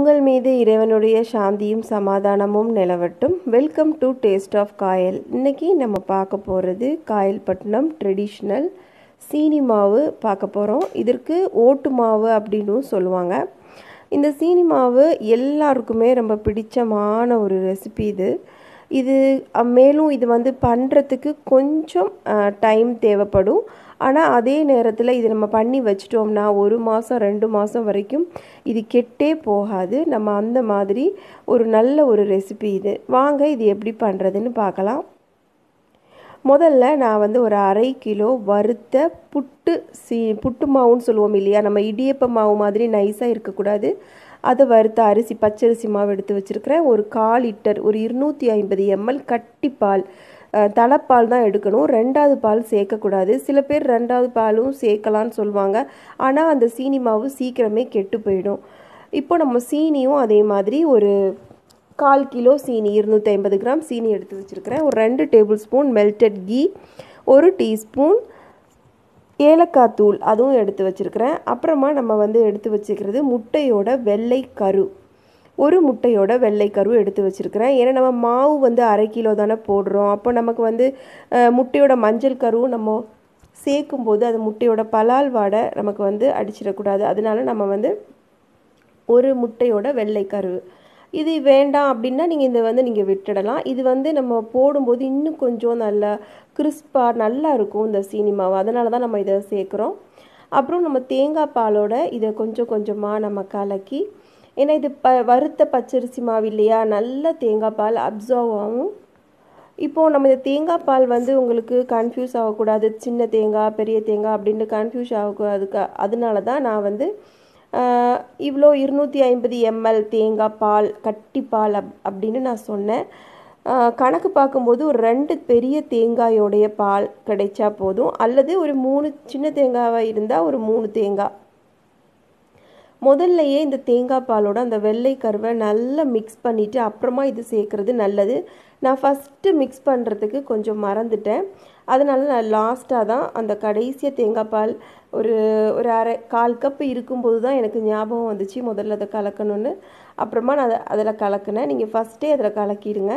உங்கள் மீது இறைவனுடைய சாந்தியும் சமாதானமும் நிலவட்டும் welcome to taste of Kayal இன்னைக்கு நம்ம பார்க்க போகிறது காயல்பட்டினம் ட்ரெடிஷ்னல் சீனி மாவு பார்க்க போகிறோம் இதற்கு ஓட்டு மாவு அப்படின்னும் சொல்லுவாங்க இந்த சீனி மாவு எல்லாருக்குமே ரொம்ப பிடிச்சமான ஒரு ரெசிபி இது இது அஹ், மேலும் இது வந்து பண்ணுறதுக்கு கொஞ்சம் டைம் தேவைப்படும் ஆனால் அதே நேரத்தில் இது நம்ம பண்ணி வச்சிட்டோம்னா ஒரு மாதம் ரெண்டு மாதம் வரைக்கும் இது கெட்டே போகாது நம்ம அந்த மாதிரி ஒரு நல்ல ஒரு ரெசிபி இது வாங்க இது எப்படி பண்ணுறதுன்னு பார்க்கலாம் முதல்ல நான் வந்து ஒரு அரை கிலோ வறுத்த புட்டு சீ புட்டு மாவுன்னு சொல்லுவோம் இல்லையா நம்ம இடியப்ப மாவு மாதிரி நைஸாக இருக்கக்கூடாது அதை வறுத்த அரிசி பச்சரிசி மாவு எடுத்து வச்சுருக்கிறேன் ஒரு கால் லிட்டர் ஒரு இருநூற்றி ஐம்பது எம்எல் கட்டிப்பால் அஹ், தலைப்பால் தான் எடுக்கணும் ரெண்டாவது பால் சேர்க்கக்கூடாது சில பேர் ரெண்டாவது பாலும் சேர்க்கலான்னு சொல்லுவாங்க ஆனால் அந்த சீனி மாவு சீக்கிரமே கெட்டு போயிடும் இப்போ நம்ம சீனியும் அதே மாதிரி ஒரு கால் கிலோ சீனி இருநூற்றி ஐம்பது கிராம் சீனி எடுத்து வச்சுருக்கிறேன் ஒரு ரெண்டு டேபிள் ஸ்பூன் மெல்டட் கீ ஒரு டீஸ்பூன் ஏலக்காய் தூள் அதுவும் எடுத்து வச்சுருக்கிறேன் அப்புறமா நம்ம வந்து எடுத்து வச்சுக்கிறது முட்டையோட வெள்ளை கரு ஒரு முட்டையோட வெள்ளை கரு எடுத்து வச்சுருக்கிறேன் ஏன்னா நம்ம மாவு வந்து அரை கிலோ தானே போடுறோம் அப்போ நமக்கு வந்து அஹ், முட்டையோட மஞ்சள் கருவும் நம்ம சேர்க்கும்போது அது முட்டையோட பலால் வாடை நமக்கு வந்து அடிச்சிடக்கூடாது அதனால நம்ம வந்து ஒரு முட்டையோட வெள்ளை கரு இது வேண்டாம் அப்படின்னா நீங்கள் இதை வந்து நீங்கள் விட்டுடலாம் இது வந்து நம்ம போடும்போது இன்னும் கொஞ்சம் நல்லா கிறிஸ்பாக நல்லா இருக்கும் இந்த சீனி மாவு அதனால தான் நம்ம இதை சேர்க்குறோம் அப்புறம் நம்ம தேங்காய் பாலோட இதை கொஞ்சம் கொஞ்சமாக நம்ம கலக்கி ஏன்னா இது ப வறுத்த பச்சரிசி மாவு இல்லையா நல்ல தேங்காய் பால் அப்சர்வ் ஆகும் இப்போது நம்ம இந்த தேங்காய் பால் வந்து உங்களுக்கு கன்ஃபியூஸ் ஆகக்கூடாது சின்ன தேங்காய் பெரிய தேங்காய் அப்படின்ட்டு கன்ஃபியூஸ் ஆகக்கூடாதுக்கு அதனால தான் நான் வந்து ஆஹ், இவ்வளோ இருநூற்றி ஐம்பது எம்எல் தேங்காய் பால் கட்டி பால் அப் அப்படின்னு நான் சொன்னேன் ஆஹ், கணக்கு பார்க்கும்போது ஒரு ரெண்டு பெரிய தேங்காயோடைய பால் கிடைச்சா போதும் அல்லது ஒரு மூணு சின்ன தேங்காவாக இருந்தால் ஒரு மூணு தேங்காய் முதல்லையே இந்த தேங்காய் பாலோட அந்த வெள்ளை கருவை நல்லா மிக்ஸ் பண்ணிவிட்டு அப்புறமா இது சேர்க்குறது நல்லது நான் ஃபஸ்ட்டு மிக்ஸ் பண்ணுறதுக்கு கொஞ்சம் மறந்துட்டேன் அதனால நான் லாஸ்ட்டாக தான் அந்த கடைசியாக தேங்காய் பால் ஒரு ஒரு அரை கால் கப் இருக்கும்போது தான் எனக்கு ஞாபகம் வந்துச்சு முதல்ல அதை கலக்கணும்னு அப்புறமா நான் அதை அதில் கலக்கினேன் நீங்கள் ஃபஸ்ட்டே அதில் கலக்கிடுங்க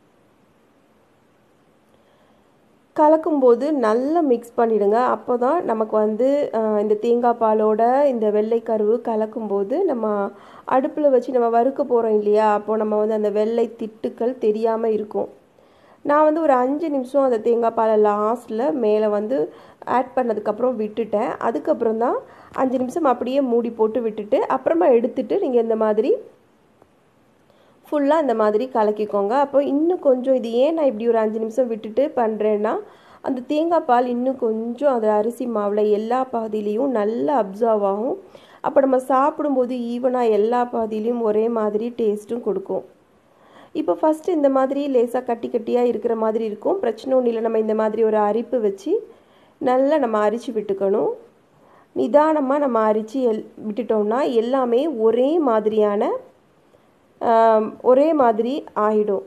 கலக்கும்போது நல்லா மிக்ஸ் பண்ணிடுங்க அப்போ தான் நமக்கு வந்து அஹ், இந்த தேங்காய் பாலோட இந்த வெள்ளை கருவு கலக்கும்போது நம்ம அடுப்பில் வச்சு நம்ம வறுக்க போகிறோம் இல்லையா அப்போ நம்ம வந்து அந்த வெள்ளை திட்டுக்கள் தெரியாமல் இருக்கும் நான் வந்து ஒரு அஞ்சு நிமிஷம் அந்த தேங்காய் பாலை லாஸ்ட்டில் மேலே வந்து ஆட் பண்ணதுக்கப்புறம் விட்டுட்டேன் அதுக்கப்புறம் தான் அஞ்சு நிமிஷம் அப்படியே மூடி போட்டு விட்டுட்டு அப்புறமா எடுத்துட்டு நீங்கள் இந்த மாதிரி ஃபுல்லாக இந்த மாதிரி கலக்கிக்கோங்க அப்போ இன்னும் கொஞ்சம் இது ஏன் நான் இப்படி ஒரு அஞ்சு நிமிஷம் விட்டுட்டு பண்ணுறேன்னா அந்த தேங்காய் பால் இன்னும் கொஞ்சம் அந்த அரிசி மாவில் எல்லா பாதியிலையும் நல்லா அப்சர்வ் ஆகும் அப்போ நம்ம சாப்பிடும்போது ஈவனாக எல்லா பாதியிலையும் ஒரே மாதிரி டேஸ்ட்டும் கொடுக்கும் இப்போ ஃபஸ்ட்டு இந்த மாதிரி லேசாக கட்டி கட்டியாக இருக்கிற மாதிரி இருக்கும் பிரச்சனை ஒன்றும் இல்லை நம்ம இந்த மாதிரி ஒரு அரிப்பு வச்சு நல்லா நம்ம அரிச்சு விட்டுக்கணும் நிதானமாக நம்ம அரிச்சு எல் விட்டுட்டோம்னா எல்லாமே ஒரே மாதிரியான ஆம், ஒரே மாதிரி ஆகிடும்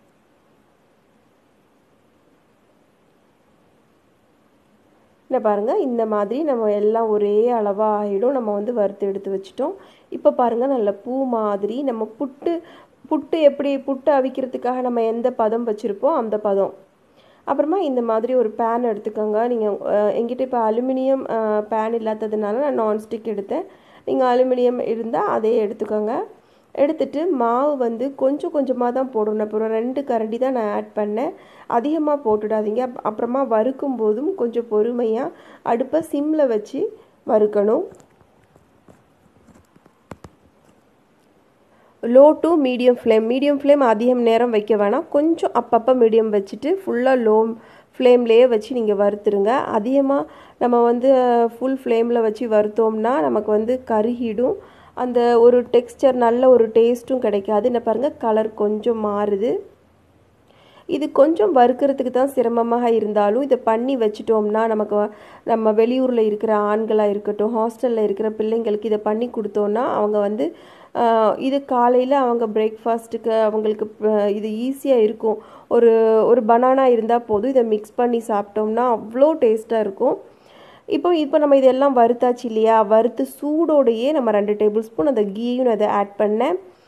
இல்லை பாருங்கள் இந்த மாதிரி நம்ம எல்லாம் ஒரே அளவாக ஆகிடும் நம்ம வந்து வறுத்து எடுத்து வச்சிட்டோம் இப்போ பாருங்கள் நல்ல பூ மாதிரி நம்ம புட்டு புட்டு எப்படி புட்டு அவிக்கிறதுக்காக நம்ம எந்த பதம் வச்சுருப்போம் அந்த பதம் அப்புறமா இந்த மாதிரி ஒரு பேன் எடுத்துக்கோங்க நீங்கள் எங்கிட்ட இப்போ அலுமினியம் பேன் இல்லாததுனால நான் நான்ஸ்டிக் எடுத்தேன் நீங்கள் அலுமினியம் இருந்தால் அதே எடுத்துக்கோங்க எடுத்துட்டு மாவு வந்து கொஞ்சம் கொஞ்சமாக தான் போடணும் அப்புறம் ரெண்டு கரண்டி தான் நான் ஆட் பண்ணேன் அதிகமாக போட்டுடாதீங்க அப்- அப்புறமா வறுக்கும் போதும் கொஞ்சம் பொறுமையாக அடுப்பை சிம்மில் வச்சு வறுக்கணும் low to medium flame medium flame அதிகம் நேரம் வைக்க வேணாம் கொஞ்சம் அப்பப்போ மீடியம் வச்சுட்டு ஃபுல்லாக லோ ஃப்ளேம்லேயே வச்சு நீங்கள் வறுத்துருங்க அதிகமாக நம்ம வந்து ஃபுல் ஃப்ளேமில் வச்சு வறுத்தோம்னா நமக்கு வந்து கருகிடும் அந்த ஒரு டெக்ஸ்சர் நல்ல ஒரு டேஸ்ட்டும் கிடைக்காது என்ன பாருங்கள் கலர் கொஞ்சம் மாறுது இது கொஞ்சம் வறுக்கிறதுக்கு தான் சிரமமாக இருந்தாலும் இதை பண்ணி வச்சிட்டோம்னா நமக்கு வ- நம்ம வெளியூரில் இருக்கிற ஆண்களாக இருக்கட்டும் ஹாஸ்டலில் இருக்கிற பிள்ளைங்களுக்கு இதை பண்ணி கொடுத்தோன்னா அவங்க வந்து ஆஹ், இது காலையில் அவங்க பிரேக்ஃபாஸ்ட்டுக்கு அவங்களுக்கு ப- இது ஈஸியாக இருக்கும் ஒரு ஒரு பனானா இருந்தால் போதும் இதை மிக்ஸ் பண்ணி சாப்பிட்டோம்னா அவ்வளோ டேஸ்ட்டாக இருக்கும் இப்போ இப்போ நம்ம இதெல்லாம் வறுத்தாச்சு இல்லையா வறுத்து சூடோடையே நம்ம ரெண்டு டேபிள் ஸ்பூன் அந்த கீயும் நான் அதை ஆட் பண்ணேன்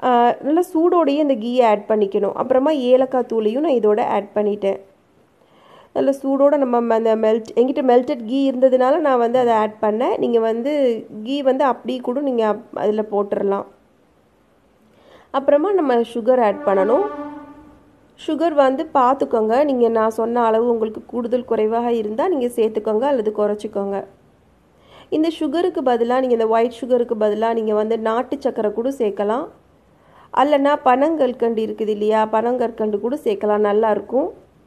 நல்லா சூடோடையே இந்த கீயை ஆட் பண்ணிக்கணும் அப்புறமா ஏலக்காய் தூளையும் நான் இதோட ஆட் பண்ணிட்டேன் நல்ல சூடோடு நம்ம அந்த மெல்ட் எங்கிட்ட மெல்டட் கீ இருந்ததுனால நான் வந்து அதை ஆட் பண்ணேன் நீங்கள் வந்து கீ வந்து அப்படி கூட நீங்கள் அதில் போட்டுடலாம் அப்புறமா நம்ம சுகர் ஆட் பண்ணணும் சுகர் வந்து பார்த்துக்கோங்க நீங்கள் நான் சொன்ன அளவு உங்களுக்கு கூடுதல் குறைவாக இருந்தால் நீங்கள் சேர்த்துக்கோங்க அல்லது குறைச்சிக்கோங்க இந்த சுகருக்கு பதிலாக நீங்கள் இந்த ஒயிட் சுகருக்கு பதிலாக நீங்கள் வந்து நாட்டு சக்கரை கூட சேர்க்கலாம் அல்லனா பனங்கற்கண்டு இருக்குது இல்லையா பனங்கற்கண்டு கூட சேர்க்கலாம் நல்லாயிருக்கும்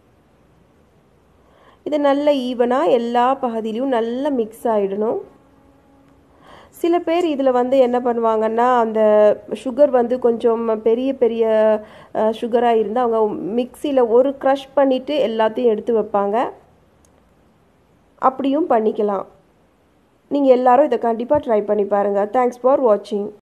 இது நல்ல ஈவனாக எல்லா பகுதியிலையும் நல்லா மிக்ஸ் ஆகிடணும் சில பேர் இதில் வந்து என்ன பண்ணுவாங்கன்னா அந்த சுகர் வந்து கொஞ்சம் பெரிய பெரிய சுகராக இருந்தால் அவங்க மிக்சியில் ஒரு க்ரஷ் பண்ணிவிட்டு எல்லாத்தையும் எடுத்து வைப்பாங்க அப்படியும் பண்ணிக்கலாம் நீங்கள் எல்லாரும் இதை கண்டிப்பாக ட்ரை பண்ணி பாருங்கள் தேங்க்ஸ் ஃபார் வாட்சிங்